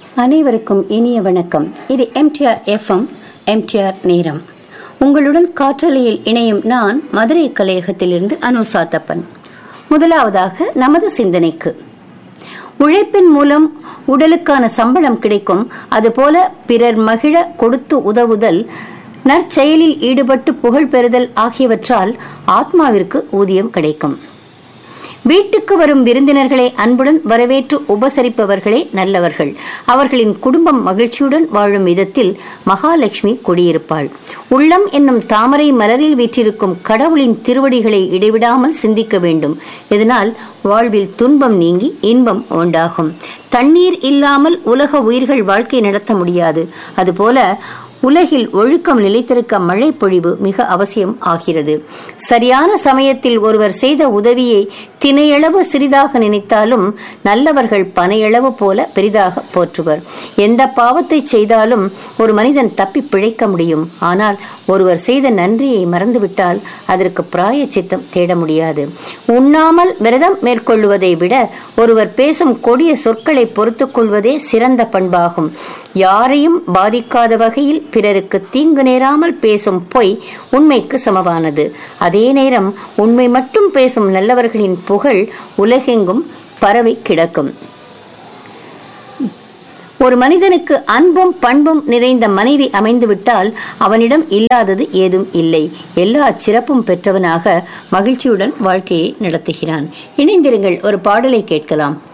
அனைவருக்கும் இனிய வணக்கம் இது எம்டிஆர் எஃப்எம் எம்டிஆர் நேரம் உங்களுடன் காற்றலையில் இணையும் நான் மதுரை கலையகத்திலிருந்து அனு சாத்தப்பன் முதலாவதாக நமது சிந்தனைக்கு உழைப்பின் மூலம் உடலுக்கான சம்பளம் கிடைக்கும் அதுபோல பிறர் மகிழ கொடுத்து உதவுதல் நற்செயலில் ஈடுபட்டு புகழ் பெறுதல் ஆகியவற்றால் ஆத்மாவிற்கு ஊதியம் கிடைக்கும் வீட்டுக்கு வரும் விருந்தினர்களை அன்புடன் வரவேற்று உபசரிப்பவர்களே நல்லவர்கள் அவர்களின் குடும்பம் மகிழ்ச்சியுடன் வாழும் விதத்தில் மகாலட்சுமி குடியிருப்பாள் உள்ளம் என்னும் தாமரை மலரில் வீற்றிருக்கும் கடவுளின் திருவடிகளை இடைவிடாமல் சிந்திக்க வேண்டும் இதனால் வாழ்வில் துன்பம் நீங்கி இன்பம் உண்டாகும் தண்ணீர் இல்லாமல் உலக உயிர்கள் வாழ்க்கை நடத்த முடியாது அதுபோல உலகில் ஒழுக்கம் நிலைத்திருக்க மழை பொழிவு மிக அவசியம் ஆகிறது சரியான சமயத்தில் ஒருவர் செய்த உதவியை தினையளவு சிறிதாக நினைத்தாலும் நல்லவர்கள் பனையளவு போல பெரிதாக போற்றுவர் எந்த பாவத்தை செய்தாலும் ஒரு மனிதன் தப்பி பிழைக்க முடியும் ஆனால் ஒருவர் செய்த நன்றியை மறந்துவிட்டால் அதற்கு பிராய சித்தம் தேட முடியாது உண்ணாமல் விரதம் மேற்கொள்வதை விட ஒருவர் பேசும் கொடிய சொற்களை பொறுத்துக் கொள்வதே சிறந்த பண்பாகும் யாரையும் பாதிக்காத வகையில் பிறருக்கு தீங்கு நேராமல் பேசும் பொய் உண்மைக்கு சமமானது அதே நேரம் உண்மை மட்டும் பேசும் நல்லவர்களின் புகழ் உலகெங்கும் பரவி கிடக்கும் ஒரு மனிதனுக்கு அன்பும் பண்பும் நிறைந்த மனைவி அமைந்துவிட்டால் அவனிடம் இல்லாதது ஏதும் இல்லை எல்லா சிறப்பும் பெற்றவனாக மகிழ்ச்சியுடன் வாழ்க்கையை நடத்துகிறான் இணைந்திருங்கள் ஒரு பாடலை கேட்கலாம்